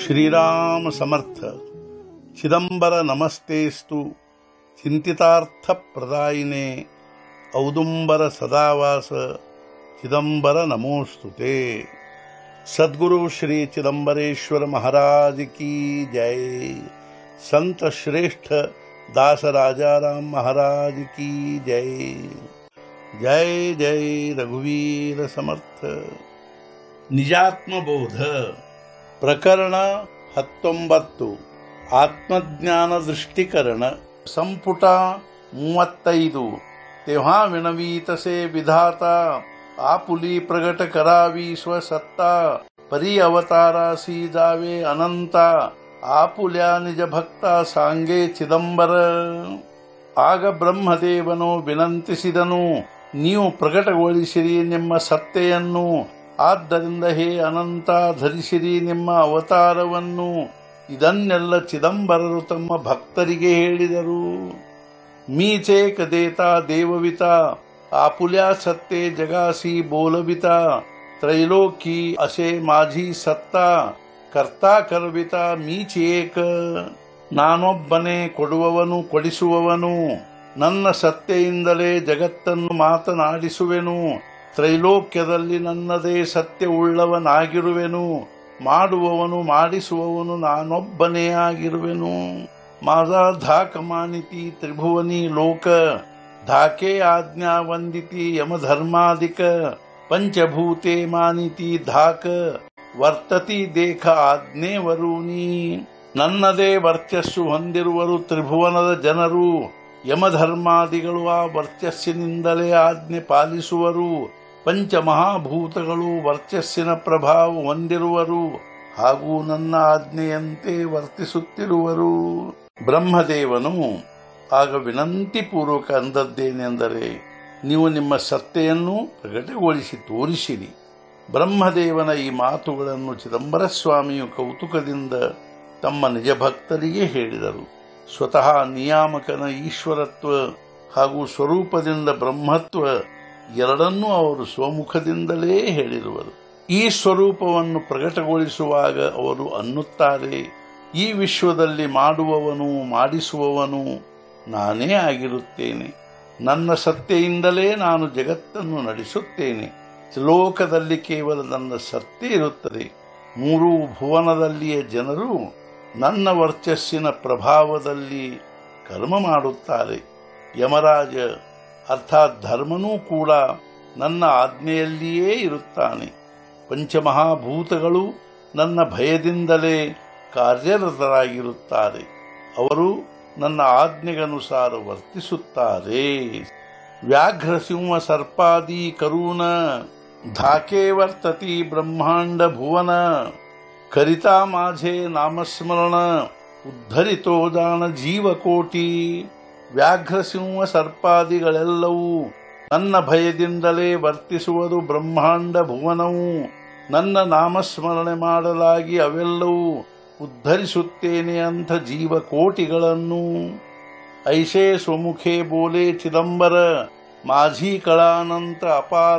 श्रीराम समर्थ चिदंबर नमस्तेस्तु चिंतितार्थ प्रदायिने औदुंबर सदावास चिदंबर नमोस्तुते सद्गुरु श्री चिदंबरेश्वर महाराज की जय संत श्रेष्ठ दास राजाराम महाराज की जय जय जय रघुवीर समर्थ ನಿಜಾತ್ಮಬೋಧ ಪ್ರಕರಣ ಹತ್ತೊಂಬತ್ತು ಆತ್ಮಜ್ಞಾನ ದೃಷ್ಟಿಕರಣ ಸಂಪುಟ ಮೂವತ್ತೈದು तेव्हा विणवीतसे विधाता आपुली प्रगट करावी स्वसत्ता परी अवतारासी जावे अनंता ಆಪುಲ್ಯ ನಿಜ ಭಕ್ತ ಸಾಂಗೆ ಚಿದಂಬರ ಆಗ ಬ್ರಹ್ಮದೇವನು ವಿನಂತಿಸಿದನು ನೀವು ಪ್ರಕಟಗೊಳಿಸಿರಿ ನಿಮ್ಮ ಸತ್ತೆಯನ್ನು ಆದ್ದರಿಂದ ಹೇ ಅನಂತ ಧರಿಸಿರಿ ನಿಮ್ಮ ಅವತಾರವನ್ನು ಇದನ್ನೆಲ್ಲ ಚಿದಂಬರರು ತಮ್ಮ ಭಕ್ತರಿಗೆ ಹೇಳಿದರು मीचे कदेता देवविता आपुल्या सत्ते जगासी बोलविता त्रैलोकी असे माझी सत्ता ಕರ್ತಾ ಕರ್ವಿತ ಮೀಚಿ ಏಕ ನಾನೊಬ್ಬನೇ ಕೊಡುವವನು ಕೊಡಿಸುವವನು ನನ್ನ ಸತ್ಯೆಯಿಂದಲೇ ಜಗತ್ತನ್ನು ಮಾತನಾಡಿಸುವೆನು ತ್ರೈಲೋಕ್ಯದಲ್ಲಿ ನನ್ನದೇ ಸತ್ಯ ಉಳ್ಳವನಾಗಿರುವೆನು ಮಾಡುವವನು ಮಾಡಿಸುವವನು ನಾನೊಬ್ಬನೇ ಆಗಿರುವೆನು माझा धाक मानिती त्रिभुवनी लोक धाके आज्ञा वंदिती यमधर्मादिक पंचभूते मानिती धाक ವರ್ತತಿ ದೇಖ ಆಜ್ಞೆವರೂನಿ ನನ್ನದೇ ವರ್ಚಸ್ಸು ಹೊಂದಿರುವರು ತ್ರಿಭುವನದ ಜನರು ಯಮಧರ್ಮಾದಿಗಳು ಆ ವರ್ಚಸ್ಸಿನಿಂದಲೇ ಆಜ್ಞೆ ಪಾಲಿಸುವರು ಪಂಚಮಹಾಭೂತಗಳು ವರ್ಚಸ್ಸಿನ ಪ್ರಭಾವ ಹೊಂದಿರುವರು ಹಾಗೂ ನನ್ನ ಆಜ್ಞೆಯಂತೆ ವರ್ತಿಸುತ್ತಿರುವರು ಬ್ರಹ್ಮದೇವನು ಆಗ ವಿನಂತಿ ಪೂರ್ವಕ ಅಂದದ್ದೇನೆಂದರೆ ನೀವು ನಿಮ್ಮ ಸತ್ತೆಯನ್ನು ಪ್ರಕಟಗೊಳಿಸಿ ತೋರಿಸಿರಿ ಬ್ರಹ್ಮದೇವನ ಈ ಮಾತುಗಳನ್ನು ಚಿದಂಬರ ಸ್ವಾಮಿಯು ಕೌತುಕದಿಂದ ತಮ್ಮ ನಿಜ ಭಕ್ತರಿಗೆ ಹೇಳಿದರು ಸ್ವತಃ ನಿಯಾಮಕನ ಈಶ್ವರತ್ವ ಹಾಗೂ ಸ್ವರೂಪದಿಂದ ಬ್ರಹ್ಮತ್ವ ಎರಡನ್ನೂ ಅವರು ಸ್ವಮುಖದಿಂದಲೇ ಹೇಳಿರುವರು ಈ ಸ್ವರೂಪವನ್ನು ಪ್ರಕಟಗೊಳಿಸುವಾಗ ಅವರು ಅನ್ನುತ್ತಾರೆ ಈ ವಿಶ್ವದಲ್ಲಿ ಮಾಡುವವನು ಮಾಡಿಸುವವನು ನಾನೇ ಆಗಿರುತ್ತೇನೆ ನನ್ನ ಸತ್ತೆಯಿಂದಲೇ ನಾನು ಜಗತ್ತನ್ನು ನಡೆಸುತ್ತೇನೆ ಲೋಕದಲ್ಲಿ ಕೇವಲ ನನ್ನ ಸತ್ಯ ಇರುತ್ತದೆ ಮೂರೂ ಭುವನದಲ್ಲಿಯ ಜನರು ನನ್ನ ವರ್ಚಸ್ಸಿನ ಪ್ರಭಾವದಲ್ಲಿ ಕರ್ಮ ಮಾಡುತ್ತಾರೆ ಯಮರಾಜ ಅರ್ಥಾತ್ ಧರ್ಮನೂ ಕೂಡ ನನ್ನ ಆಜ್ಞೆಯಲ್ಲಿಯೇ ಇರುತ್ತಾನೆ ಪಂಚಮಹಾಭೂತಗಳು ನನ್ನ ಭಯದಿಂದಲೇ ಕಾರ್ಯರತರಾಗಿರುತ್ತಾರೆ ಅವರು ನನ್ನ ಆಜ್ಞೆಗನುಸಾರ ವರ್ತಿಸುತ್ತಾರೆ ವ್ಯಾಘ್ರ ಸಿಂಹ ಸರ್ಪಾದಿ ಕರೂನ धाके वर्तती ब्रह्मांड भुवन करिता माझे नामस्मरण ಉದ್ಧರಿತೋ ದಾನ ಜೀವಕೋಟಿ ವ್ಯಾಘ್ರಸಿಂಹ ಸರ್ಪಾದಿಗಳೆಲ್ಲವೂ ನನ್ನ ಭಯದಿಂದಲೇ ವರ್ತಿಸುವುದು ಬ್ರಹ್ಮಾಂಡ ಭುವನವು ನನ್ನ ನಾಮಸ್ಮರಣೆ ಮಾಡಲಾಗಿ ಅವೆಲ್ಲವೂ ಉದ್ಧರಿಸುತ್ತೇನೆ ಅಂತ ಜೀವಕೋಟಿಗಳನ್ನು ಐಷೇ ಸ್ವಮುಖೇ ಬೋಲೆ ಚಿದಂಬರ माझी ಕಳಾನಂತ ಅಪಾರ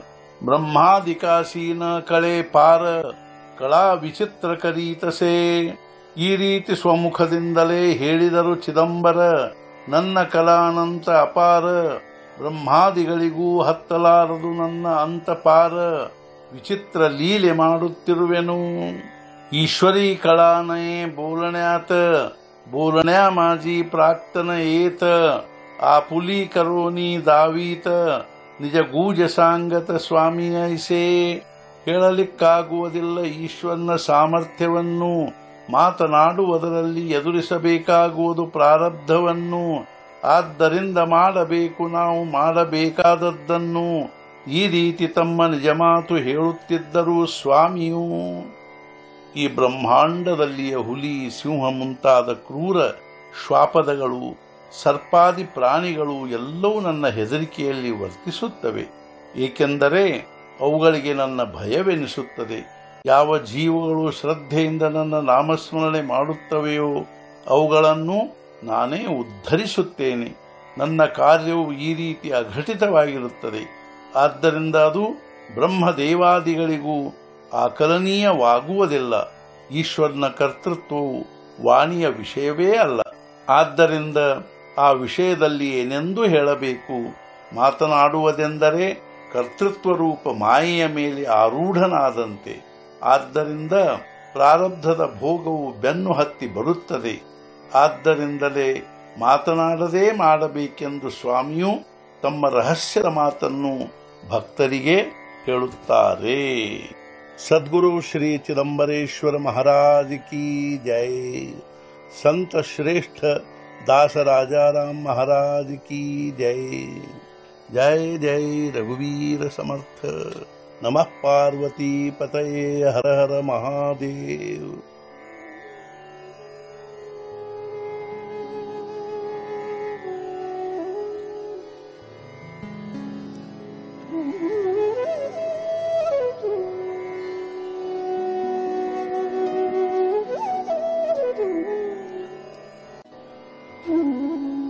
ಬ್ರಹ್ಮಾದಿಕಾಸೀನ ಕಳೆ ಪಾರ ಕಳಾ ವಿಚಿತ್ರ ಕರೀತಸೆ ಈ ರೀತಿ ಸ್ವಮುಖದಿಂದಲೇ ಹೇಳಿದರು ಚಿದಂಬರ ನನ್ನ ಕಲಾನಂತ ಅಪಾರ ಬ್ರಹ್ಮಾದಿಗಳಿಗೂ ಹತ್ತಲಾರದು ನನ್ನ ಅಂತಪಾರ ವಿಚಿತ್ರ ಲೀಲೆ ಮಾಡುತ್ತಿರುವೆನು ಈಶ್ವರಿ ಕಳಾನಯೇ ಬೋಲಣ್ಯಾತ ಬೋಲಣ್ಯಾ ಮಾಜಿ ಪ್ರಾಕ್ತನ ಏತ ಆಪುಲಿ ಕರೋನಿ ದಾವೀತ ನಿಜ ಗೂಜ ಸಾಂಗತ ಸ್ವಾಮಿ ಐಸೆ ಹೇಳಲಿಕ್ಕಾಗುವುದಿಲ್ಲ ಈಶ್ವರನ ಸಾಮರ್ಥ್ಯವನ್ನು ಮಾತನಾಡುವುದರಲ್ಲಿ ಎದುರಿಸಬೇಕಾಗುವುದು ಪ್ರಾರಬ್ಧವನ್ನು ಆದ್ದರಿಂದ ಮಾಡಬೇಕು ನಾವು ಮಾಡಬೇಕಾದದ್ದನ್ನು ಈ ರೀತಿ ತಮ್ಮ ನಿಜ ಮಾತು ಹೇಳುತ್ತಿದ್ದರು ಸ್ವಾಮಿಯು ಈ ಬ್ರಹ್ಮಾಂಡದಲ್ಲಿಯ ಹುಲಿ ಸಿಂಹ ಮುಂತಾದ ಕ್ರೂರ ಶ್ವಾಪದಗಳು ಸರ್ಪಾದಿ ಪ್ರಾಣಿಗಳು ಎಲ್ಲವೂ ನನ್ನ ಹೆದರಿಕೆಯಲ್ಲಿ ವರ್ತಿಸುತ್ತವೆ ಏಕೆಂದರೆ ಅವುಗಳಿಗೆ ನನ್ನ ಭಯವೆನಿಸುತ್ತದೆ ಯಾವ ಜೀವಗಳು ಶ್ರದ್ಧೆಯಿಂದ ನನ್ನ ನಾಮಸ್ಮರಣೆ ಮಾಡುತ್ತವೆಯೋ ಅವುಗಳನ್ನು ನಾನೇ ಉದ್ಧರಿಸುತ್ತೇನೆ ನನ್ನ ಕಾರ್ಯವು ಈ ರೀತಿ ಅಘಟಿತವಾಗಿರುತ್ತದೆ ಆದ್ದರಿಂದ ಅದು ಬ್ರಹ್ಮದೇವಾದಿಗಳಿಗೂ ಆಕಲನೀಯವಾಗುವುದಿಲ್ಲ ಈಶ್ವರನ ಕರ್ತೃತ್ವವು ವಾಣಿಯ ವಿಷಯವೇ ಅಲ್ಲ ಆದ್ದರಿಂದ ಆ ವಿಷಯದಲ್ಲಿ ಏನೆಂದು ಹೇಳಬೇಕು ಮಾತನಾಡುವುದೆಂದರೆ ಕರ್ತೃತ್ವ ರೂಪ ಮಾಯೆಯ ಮೇಲೆ ಆರೂಢನಾದಂತೆ ಆದ್ದರಿಂದ ಪ್ರಾರಬ್ಧದ ಭೋಗವು ಬೆನ್ನು ಹತ್ತಿ ಬರುತ್ತದೆ ಆದ್ದರಿಂದಲೇ ಮಾತನಾಡದೇ ಮಾಡಬೇಕೆಂದು ಸ್ವಾಮಿಯು ತಮ್ಮ ರಹಸ್ಯದ ಮಾತನ್ನು ಭಕ್ತರಿಗೆ ಹೇಳುತ್ತಾರೆ ಸದ್ಗುರು ಶ್ರೀ ಚಿದಂಬರೇಶ್ವರ ಮಹಾರಾಜ್ ಕಿ ಜೈ ಸಂತ ಶ್ರೇಷ್ಠ दास राजा राम महाराज की जय जय जय रघुवीर समर्थ नमः पार्वती पतये हर हर महादेव Mm-hmm.